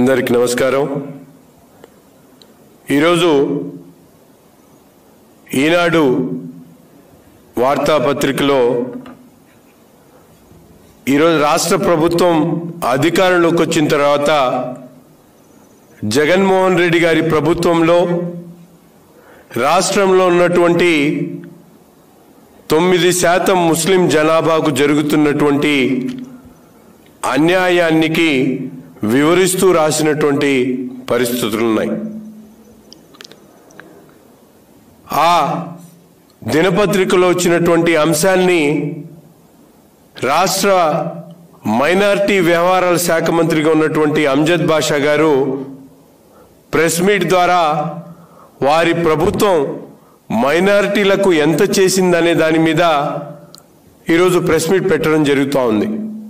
అందరికి నమస్కారం ఈరోజు ఈనాడు వార్తాపత్రికలో ఈరోజు రాష్ట్ర ప్రభుత్వం అధికారంలోకి వచ్చిన తర్వాత జగన్మోహన్ రెడ్డి గారి ప్రభుత్వంలో రాష్ట్రంలో ఉన్నటువంటి తొమ్మిది శాతం ముస్లిం జనాభాకు జరుగుతున్నటువంటి అన్యాయానికి వివరిస్తూ రాసినటువంటి పరిస్థితులు ఉన్నాయి ఆ దినపత్రికలో వచ్చినటువంటి అంశాన్ని రాష్ట్ర మైనారిటీ వ్యవహారాల శాఖ మంత్రిగా ఉన్నటువంటి అంజద్ బాషా గారు ప్రెస్ మీట్ ద్వారా వారి ప్రభుత్వం మైనారిటీలకు ఎంత చేసిందనే దాని మీద ఈరోజు ప్రెస్ మీట్ పెట్టడం జరుగుతూ ఉంది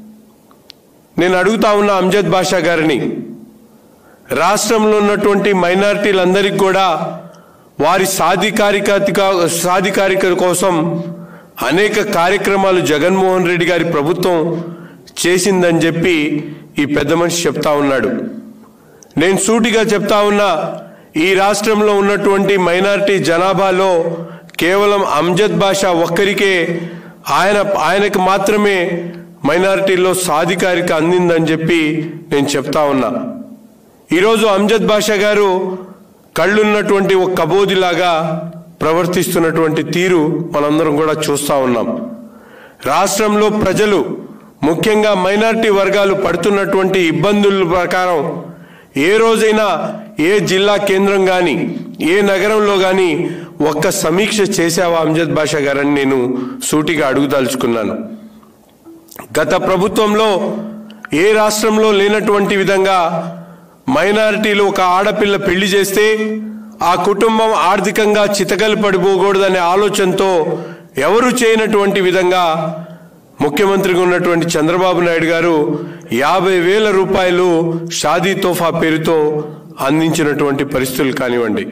నేను అడుగుతా ఉన్న అంజద్ బాషా గారిని రాష్ట్రంలో ఉన్నటువంటి మైనారిటీలందరికీ కూడా వారి సాధికారికత సాధికారికత కోసం అనేక కార్యక్రమాలు జగన్మోహన్ రెడ్డి గారి ప్రభుత్వం చేసిందని చెప్పి ఈ పెద్ద మనిషి చెప్తా ఉన్నాడు నేను సూటిగా చెప్తా ఉన్నా ఈ రాష్ట్రంలో ఉన్నటువంటి మైనారిటీ జనాభాలో కేవలం అంజద్ బాషా ఒక్కరికే ఆయన ఆయనకు మాత్రమే మైనారిటీలో సాధికారిక అందిందని చెప్పి నేను చెప్తా ఉన్నా ఈరోజు అంజద్ బాషా గారు కళ్ళున్నటువంటి ఒక కబోదిలాగా ప్రవర్తిస్తున్నటువంటి తీరు మనందరం కూడా చూస్తూ ఉన్నాం రాష్ట్రంలో ప్రజలు ముఖ్యంగా మైనారిటీ వర్గాలు పడుతున్నటువంటి ఇబ్బందుల ప్రకారం ఏ రోజైనా ఏ జిల్లా కేంద్రం కానీ ఏ నగరంలో కానీ ఒక్క సమీక్ష చేశావా అంజద్ బాషా గారని నేను సూటిగా అడుగుదలుచుకున్నాను గత ప్రభుత్వంలో ఏ రాష్ట్రంలో లేనటువంటి విధంగా మైనారిటీలు ఒక ఆడపిల్ల పెళ్లి చేస్తే ఆ కుటుంబం ఆర్థికంగా చితకలు పడిపోకూడదనే ఆలోచనతో ఎవరు చేయనటువంటి విధంగా ముఖ్యమంత్రిగా ఉన్నటువంటి చంద్రబాబు నాయుడు గారు యాభై వేల రూపాయలు షాదీ తోఫా పేరుతో అందించినటువంటి పరిస్థితులు కానివ్వండి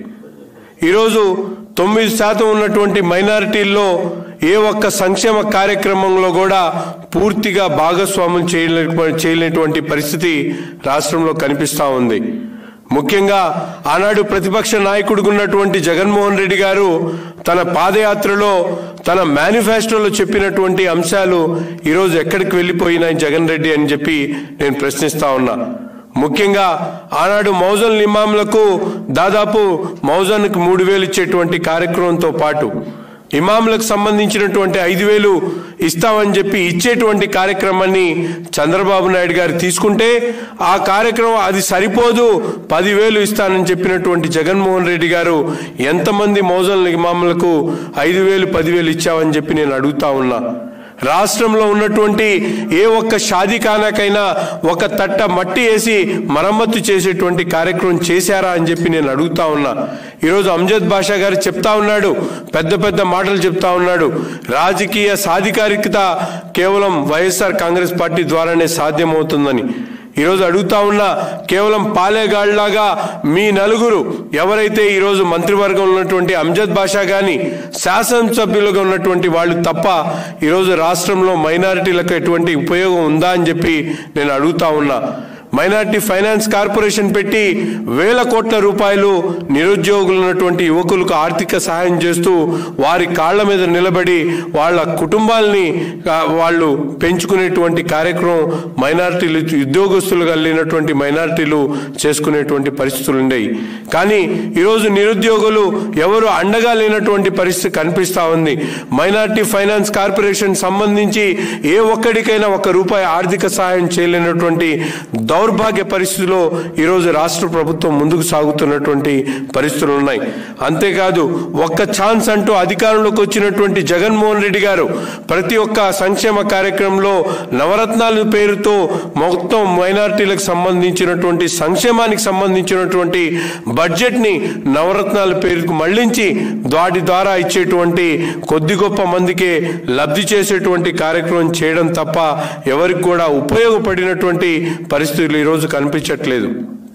ఈరోజు తొమ్మిది శాతం ఉన్నటువంటి మైనారిటీల్లో ఏ ఒక్క సంక్షేమ కార్యక్రమంలో కూడా పూర్తిగా భాగస్వాములు చేయలే చేయలేనటువంటి పరిస్థితి రాష్ట్రంలో కనిపిస్తూ ఉంది ముఖ్యంగా ఆనాడు ప్రతిపక్ష నాయకుడిగా ఉన్నటువంటి జగన్మోహన్ రెడ్డి గారు తన పాదయాత్రలో తన మేనిఫెస్టోలో చెప్పినటువంటి అంశాలు ఈరోజు ఎక్కడికి వెళ్ళిపోయినాయి జగన్ రెడ్డి అని చెప్పి నేను ప్రశ్నిస్తా ఉన్నా ముఖ్యంగా ఆనాడు మౌజన్ ఇమాంలకు దాదాపు మౌజన్కి మూడు వేలు ఇచ్చేటువంటి కార్యక్రమంతో పాటు ఇమాంలకు సంబంధించినటువంటి ఐదు వేలు ఇస్తామని చెప్పి ఇచ్చేటువంటి కార్యక్రమాన్ని చంద్రబాబు నాయుడు గారు తీసుకుంటే ఆ కార్యక్రమం అది సరిపోదు పదివేలు ఇస్తానని చెప్పినటువంటి జగన్మోహన్ రెడ్డి గారు ఎంతమంది మౌజన్ ఇమాములకు ఐదు వేలు పదివేలు ఇచ్చావని చెప్పి నేను అడుగుతా ఉన్నా రాష్ట్రంలో ఉన్నటువంటి ఏ ఒక్క షాదీఖానాకైనా ఒక తట్ట మట్టి వేసి మరమ్మతు చేసేటువంటి కార్యక్రమం చేశారా అని చెప్పి నేను అడుగుతా ఉన్నా ఈరోజు అంజద్ బాషా గారు చెప్తా ఉన్నాడు పెద్ద పెద్ద మాటలు చెప్తా ఉన్నాడు రాజకీయ సాధికారికత కేవలం వైఎస్ఆర్ కాంగ్రెస్ పార్టీ ద్వారానే సాధ్యమవుతుందని ఈరోజు అడుగుతా ఉన్నా కేవలం పాలేగాళ్లాగా మీ నలుగురు ఎవరైతే ఈరోజు మంత్రివర్గంలో ఉన్నటువంటి అంజద్ బాషా కానీ శాసనసభ్యులుగా ఉన్నటువంటి వాళ్ళు తప్ప ఈరోజు రాష్ట్రంలో మైనారిటీలకు ఎటువంటి ఉపయోగం ఉందా అని చెప్పి నేను అడుగుతా ఉన్నా మైనార్టీ ఫైనాన్స్ కార్పొరేషన్ పెట్టి వేల కోట్ల రూపాయలు నిరుద్యోగులు ఉన్నటువంటి యువకులకు ఆర్థిక సహాయం చేస్తూ వారి కాళ్ల మీద నిలబడి వాళ్ళ కుటుంబాల్ని ఆ, వాళ్ళు పెంచుకునేటువంటి కార్యక్రమం మైనార్టీలు ఉద్యోగస్తులుగా లేనటువంటి మైనార్టీలు చేసుకునేటువంటి పరిస్థితులు ఉండేవి కానీ ఈరోజు నిరుద్యోగులు ఎవరు అండగా లేనటువంటి పరిస్థితి కనిపిస్తా ఉంది మైనార్టీ ఫైనాన్స్ కార్పొరేషన్ సంబంధించి ఏ ఒక్కడికైనా ఒక రూపాయి ఆర్థిక సహాయం చేయలేనటువంటి దౌర్భాగ్య పరిస్థితిలో ఈరోజు రాష్ట్ర ప్రభుత్వం ముందుకు సాగుతున్నటువంటి పరిస్థితులు ఉన్నాయి అంతేకాదు ఒక్క ఛాన్స్ అంటూ అధికారంలోకి వచ్చినటువంటి జగన్మోహన్ రెడ్డి గారు ప్రతి ఒక్క సంక్షేమ కార్యక్రమంలో నవరత్నాల పేరుతో మొత్తం మైనారిటీలకు సంబంధించినటువంటి సంక్షేమానికి సంబంధించినటువంటి బడ్జెట్ని నవరత్నాల పేరుకు మళ్లించి వాటి ద్వారా ఇచ్చేటువంటి కొద్ది గొప్ప మందికే లబ్ధి చేసేటువంటి కార్యక్రమం చేయడం తప్ప ఎవరికి కూడా ఉపయోగపడినటువంటి పరిస్థితులు ఈరోజు కనిపించట్లేదు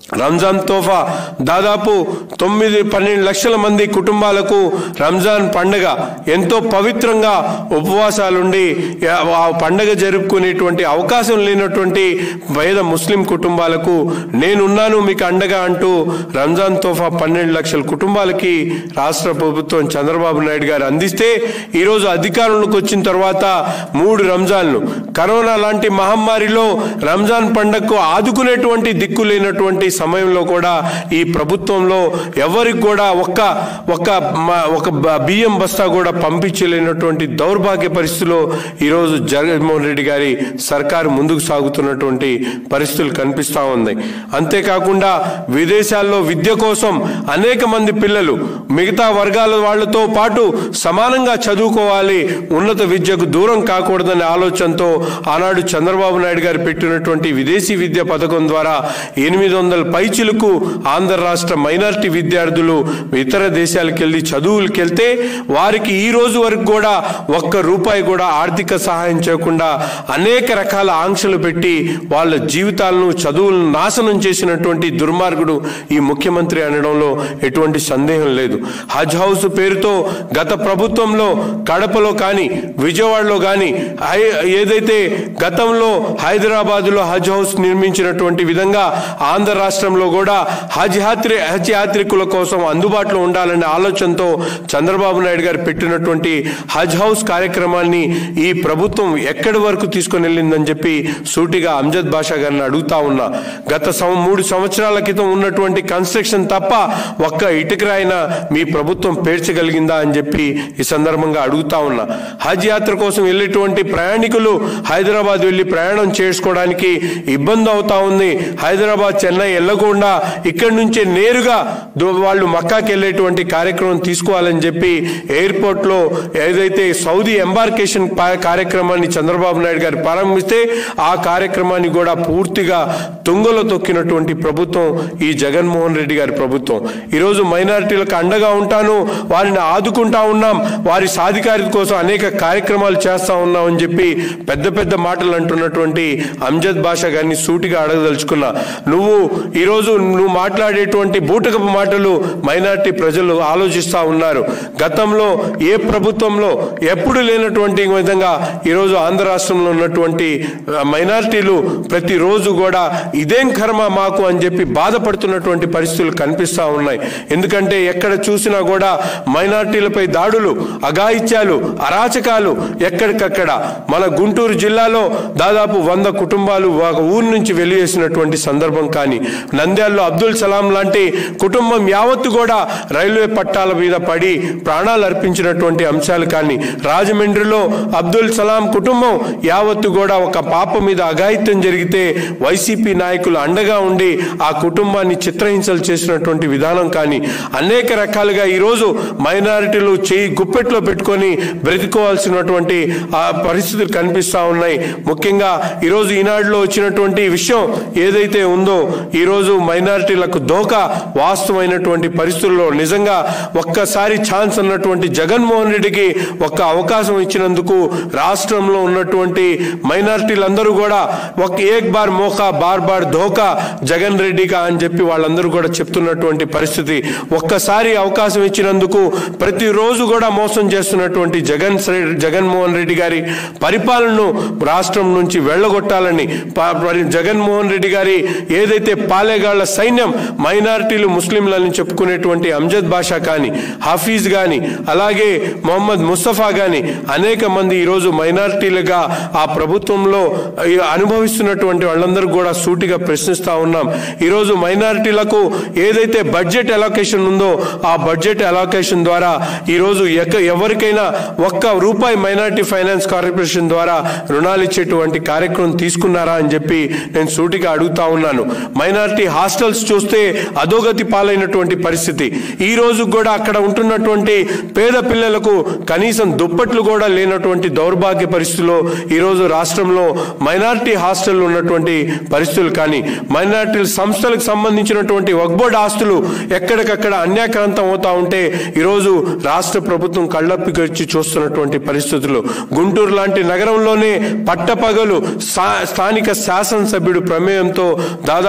రంజాన్ తోఫా దాదాపు తొమ్మిది పన్నెండు లక్షల మంది కుటుంబాలకు రంజాన్ పండగ ఎంతో పవిత్రంగా ఉపవాసాలుండి ఆ పండగ జరుపుకునేటువంటి అవకాశం లేనటువంటి పేద ముస్లిం కుటుంబాలకు నేనున్నాను మీకు అండగా అంటూ రంజాన్ తోఫా పన్నెండు లక్షల కుటుంబాలకి రాష్ట్ర ప్రభుత్వం చంద్రబాబు నాయుడు గారు అందిస్తే ఈరోజు అధికారంలోకి వచ్చిన తర్వాత మూడు రంజాన్లు కరోనా లాంటి మహమ్మారిలో రంజాన్ పండగకు ఆదుకునేటువంటి దిక్కు లేనటువంటి సమయంలో కూడా ఈ ప్రభుత్వంలో ఎవరికి కూడా ఒక్క ఒక్క మ- ఒక బ- బియ్యం బస్తా కూడా పంపించలేనటువంటి దౌర్భాగ్య పరిస్థితిలో ఈరోజు జగన్మోహన్ రెడ్డి గారి సర్కారు ముందుకు సాగుతున్నటువంటి పరిస్థితులు కనిపిస్తా ఉంది అంతేకాకుండా విదేశాల్లో విద్య కోసం అనేక మంది పిల్లలు మిగతా వర్గాల వాళ్ళతో పాటు సమానంగా చదువుకోవాలి ఉన్నత విద్యకు దూరం కాకూడదనే ఆలోచనతో ఆనాడు చంద్రబాబు నాయుడు గారు పెట్టినటువంటి విదేశీ విద్య పథకం ద్వారా ఎనిమిది వందల పైచిలకు ఆంధ్ర రాష్ట్ర మైనారిటీ విద్యార్థులు ఇతర దేశాలకు వెళ్ళి చదువులకు వెళ్తే వారికి ఈ రోజు వరకు కూడా ఒక్క రూపాయి కూడా ఆర్థిక సహాయం చేయకుండా అనేక రకాల ఆంక్షలు పెట్టి వాళ్ళ జీవితాలను చదువులను నాశనం చేసినటువంటి దుర్మార్గుడు ఈ ముఖ్యమంత్రి అనడంలో ఎటువంటి సందేహం లేదు హజ్ హౌస్ పేరుతో గత ప్రభుత్వంలో కడపలో కానీ విజయవాడలో కానీ హై- ఏదైతే గతంలో హైదరాబాదులో హజ్ హౌస్ నిర్మించినటువంటి విధంగా ఆంధ్ర రాష్ట్రంలో కూడా హజ్ యాత్రి హజ్ యాత్రికుల కోసం అందుబాటులో ఉండాలనే ఆలోచనతో చంద్రబాబు నాయుడు గారు పెట్టినటువంటి హజ్ హౌస్ కార్యక్రమాన్ని ఈ ప్రభుత్వం ఎక్కడి వరకు తీసుకొని వెళ్ళిందని చెప్పి సూటిగా అంజద్ బాషా గారిని అడుగుతా ఉన్నా గత సం- మూడు సంవత్సరాల క్రితం ఉన్నటువంటి కన్స్ట్రక్షన్ తప్ప ఒక్క ఇటుకరాయిన మీ ప్రభుత్వం పేర్చగలిగిందా అని చెప్పి ఈ సందర్భంగా అడుగుతా ఉన్నా హజ్ యాత్ర కోసం వెళ్ళేటువంటి ప్రయాణికులు హైదరాబాద్ వెళ్ళి ప్రయాణం చేసుకోవడానికి ఇబ్బంది అవుతా ఉంది హైదరాబాద్ చెన్నై వెళ్ళకుండా ఇక్కడి నుంచే నేరుగా దు- వాళ్ళు మక్కాకి వెళ్ళేటువంటి కార్యక్రమం తీసుకోవాలని చెప్పి ఎయిర్పోర్ట్ లో ఏదైతే సౌదీ ఎంబార్కేషన్ పా- కార్యక్రమాన్ని చంద్రబాబు నాయుడు గారు ప్రారంభిస్తే ఆ కార్యక్రమాన్ని కూడా పూర్తిగా తుంగలో తొక్కినటువంటి ప్రభుత్వం ఈ జగన్మోహన్ రెడ్డి గారి ప్రభుత్వం ఈరోజు మైనారిటీలకు అండగా ఉంటాను వారిని ఆదుకుంటా ఉన్నాం వారి సాధికారిత కోసం అనేక కార్యక్రమాలు చేస్తా ఉన్నాం అని చెప్పి పెద్ద పెద్ద మాటలు అంటున్నటువంటి అంజద్ బాషా గారిని సూటిగా అడగదలుచుకున్నా నువ్వు ఈరోజు నువ్వు మాట్లాడేటువంటి బూటకపు మాటలు మైనారిటీ ప్రజలు ఆలోచిస్తా ఉన్నారు గతంలో ఏ ప్రభుత్వంలో ఎప్పుడు లేనటువంటి విధంగా ఈరోజు ఆంధ్ర రాష్ట్రంలో ఉన్నటువంటి ఆ, మైనారిటీలు ప్రతిరోజు కూడా ఇదేం కర్మ మాకు అని చెప్పి బాధపడుతున్నటువంటి పరిస్థితులు కనిపిస్తా ఉన్నాయి ఎందుకంటే ఎక్కడ చూసినా కూడా మైనారిటీలపై దాడులు అఘాయిత్యాలు అరాచకాలు ఎక్కడికక్కడ మన గుంటూరు జిల్లాలో దాదాపు వంద కుటుంబాలు ఒక ఊరు నుంచి వెలివేసినటువంటి సందర్భం కానీ నంద్యాలలో అబ్దుల్ సలాం లాంటి కుటుంబం యావత్తు కూడా రైల్వే పట్టాల మీద పడి ప్రాణాలు అర్పించినటువంటి అంశాలు కానీ రాజమండ్రిలో అబ్దుల్ సలాం కుటుంబం యావత్తు కూడా ఒక పాప మీద అఘాయిత్యం జరిగితే వైసీపీ నాయకులు అండగా ఉండి ఆ కుటుంబాన్ని చిత్రహింసలు చేసినటువంటి విధానం కానీ అనేక రకాలుగా ఈరోజు మైనారిటీలు చేయి గుప్పెట్లో పెట్టుకొని బ్రతికోవాల్సినటువంటి ఆ పరిస్థితులు కనిపిస్తా ఉన్నాయి ముఖ్యంగా ఈరోజు ఈనాడులో వచ్చినటువంటి విషయం ఏదైతే ఉందో ఈరోజు మైనారిటీలకు దోకా వాస్తవమైనటువంటి పరిస్థితుల్లో నిజంగా ఒక్కసారి ఛాన్స్ అన్నటువంటి జగన్మోహన్ రెడ్డికి ఒక్క అవకాశం ఇచ్చినందుకు రాష్ట్రంలో ఉన్నటువంటి మైనారిటీలందరూ కూడా ఒక ఏక్ బార్ మోకా బార్ బార్ ధోకా జగన్ రెడ్డిగా అని చెప్పి వాళ్ళందరూ కూడా చెప్తున్నటువంటి పరిస్థితి ఒక్కసారి అవకాశం ఇచ్చినందుకు ప్రతిరోజు కూడా మోసం చేస్తున్నటువంటి జగన్ శ్రీ- జగన్మోహన్ రెడ్డి గారి పరిపాలనను రాష్ట్రం నుంచి వెళ్ళగొట్టాలని ప- మరి జగన్మోహన్ రెడ్డి గారి ఏదైతే పాలేగాళ్ల సైన్యం మైనారిటీలు ముస్లింలని చెప్పుకునేటువంటి అంజద్ బాషా కానీ హఫీజ్ కానీ అలాగే మొహమ్మద్ ముస్తఫా కానీ అనేక మంది ఈరోజు మైనారిటీలుగా ఆ ప్రభుత్వంలో ఈ అనుభవిస్తున్నటువంటి వాళ్ళందరూ కూడా సూటిగా ప్రశ్నిస్తా ఉన్నాం ఈరోజు మైనారిటీలకు ఏదైతే బడ్జెట్ అలొకేషన్ ఉందో ఆ బడ్జెట్ అలొకేషన్ ద్వారా ఈరోజు ఎక్క- ఎవరికైనా ఒక్క రూపాయి మైనారిటీ ఫైనాన్స్ కార్పొరేషన్ ద్వారా రుణాలు ఇచ్చేటువంటి కార్యక్రమం తీసుకున్నారా అని చెప్పి నేను సూటిగా అడుగుతా ఉన్నాను మైనారిటీ హాస్టల్స్ చూస్తే అధోగతి పాలైనటువంటి పరిస్థితి ఈ రోజు కూడా అక్కడ ఉంటున్నటువంటి పేద పిల్లలకు కనీసం దుప్పట్లు కూడా లేనటువంటి దౌర్భాగ్య పరిస్థితుల్లో ఈరోజు రాష్ట్రంలో మైనారిటీ హాస్టల్ ఉన్నటువంటి పరిస్థితులు కానీ మైనారిటీ సంస్థలకు సంబంధించినటువంటి వక్బోర్డ్ ఆస్తులు ఎక్కడికక్కడ అన్యాక్రాంతం అవుతా ఉంటే ఈరోజు రాష్ట్ర ప్రభుత్వం కళ్ళప్పికొచ్చి చూస్తున్నటువంటి పరిస్థితులు గుంటూరు లాంటి నగరంలోనే పట్టపగలు స్థా- స్థానిక శాసనసభ్యుడు ప్రమేయంతో దాదాపు మూడు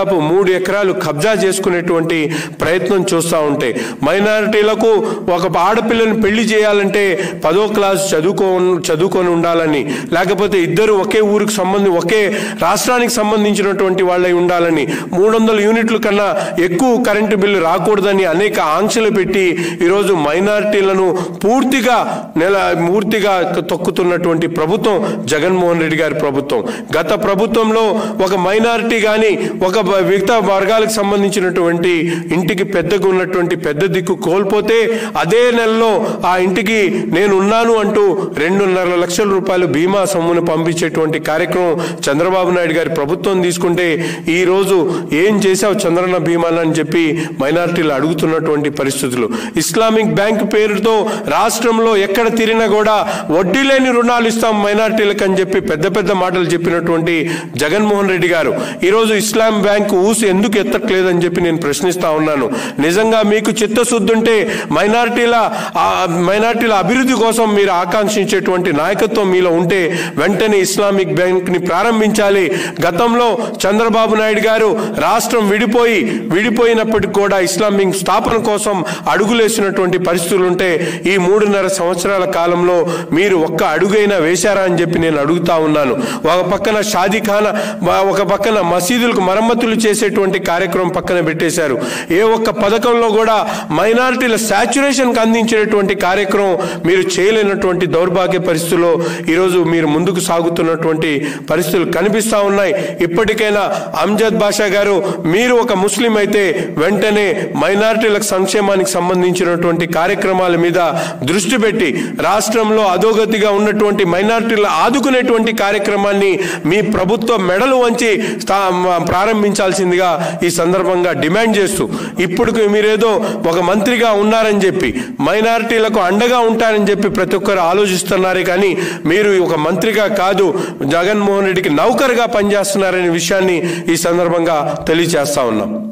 మూడు ఎకరాలు కబ్జా చేసుకునేటువంటి ప్రయత్నం చూస్తూ ఉంటే మైనారిటీలకు ఒక ఆడపిల్లని పెళ్లి చేయాలంటే పదో క్లాస్ చదువుకో చదువుకొని ఉండాలని లేకపోతే ఇద్దరు ఒకే ఊరికి సంబంధి ఒకే రాష్ట్రానికి సంబంధించినటువంటి వాళ్ళై ఉండాలని మూడు వందల యూనిట్ల కన్నా ఎక్కువ కరెంటు బిల్లు రాకూడదని అనేక ఆంక్షలు పెట్టి ఈరోజు మైనారిటీలను పూర్తిగా నెల పూర్తిగా తొక్కుతున్నటువంటి ప్రభుత్వం జగన్మోహన్ రెడ్డి గారి ప్రభుత్వం గత ప్రభుత్వంలో ఒక మైనారిటీ కానీ ఒక బ- మిగతా వర్గాలకు సంబంధించినటువంటి ఇంటికి పెద్దగా ఉన్నటువంటి పెద్ద దిక్కు కోల్పోతే అదే నెలలో ఆ ఇంటికి నేను ఉన్నాను అంటూ రెండున్నర లక్షల రూపాయలు బీమా సొమ్మును పంపించేటువంటి కార్యక్రమం చంద్రబాబు నాయుడు గారి ప్రభుత్వం తీసుకుంటే ఈ రోజు ఏం చేశావు చంద్రన్న బీమాలు అని చెప్పి మైనారిటీలు అడుగుతున్నటువంటి పరిస్థితులు ఇస్లామిక్ బ్యాంక్ పేరుతో రాష్ట్రంలో ఎక్కడ తిరిగినా కూడా వడ్డీ లేని రుణాలు ఇస్తాం మైనారిటీలకు అని చెప్పి పెద్ద పెద్ద మాటలు చెప్పినటువంటి జగన్మోహన్ రెడ్డి గారు ఈరోజు ఇస్లాం బ్యాంక్ ఊసి ఎందుకు ఎత్తట్లేదని చెప్పి నేను ప్రశ్నిస్తా ఉన్నాను నిజంగా మీకు చిత్తశుద్ధి ఉంటే మైనారిటీల ఆ మైనారిటీల అభివృద్ధి కోసం మీరు ఆకాంక్షించేటువంటి నాయకత్వం మీలో ఉంటే వెంటనే ఇస్లామిక్ బ్యాంక్ ని ప్రారంభించాలి గతంలో చంద్రబాబు నాయుడు గారు రాష్ట్రం విడిపోయి విడిపోయినప్పటికీ కూడా ఇస్లామిక్ స్థాపన కోసం అడుగులేసినటువంటి పరిస్థితులు ఉంటే ఈ మూడున్నర సంవత్సరాల కాలంలో మీరు ఒక్క అడుగైనా వేశారా అని చెప్పి నేను అడుగుతా ఉన్నాను ఒక పక్కన షాదీఖాన ఒక పక్కన మసీదులకు మరమ్మతులు చేసేటువంటి కార్యక్రమం పక్కన పెట్టేశారు ఏ ఒక్క పథకంలో కూడా మైనారిటీల సాచురేషన్కి అందించేటువంటి కార్యక్రమం మీరు చేయలేనటువంటి దౌర్భాగ్య పరిస్థితుల్లో ఈరోజు మీరు ముందుకు సాగుతున్నటువంటి పరిస్థితులు కనిపిస్తా ఉన్నాయి ఇప్పటికైనా అంజద్ బాషా గారు మీరు ఒక ముస్లిం అయితే వెంటనే మైనారిటీలకు సంక్షేమానికి సంబంధించినటువంటి కార్యక్రమాల మీద దృష్టి పెట్టి రాష్ట్రంలో అధోగతిగా ఉన్నటువంటి మైనారిటీలు ఆదుకునేటువంటి కార్యక్రమాన్ని మీ ప్రభుత్వ మెడలు వంచి స్థా- ప్రారంభించాల్సిందిగా ఈ సందర్భంగా డిమాండ్ చేస్తూ ఇప్పుడు మీరేదో ఒక మంత్రిగా ఉన్నారని చెప్పి మైనారిటీలకు అండగా ఉంటారని చెప్పి ప్రతి ఒక్కరు ఆలోచిస్తున్నారే కానీ మీరు ఒక మంత్రిగా కాదు జగన్మోహన్ రెడ్డికి నౌకరుగా పనిచేస్తున్నారనే విషయాన్ని ఈ సందర్భంగా తెలియజేస్తా ఉన్నాం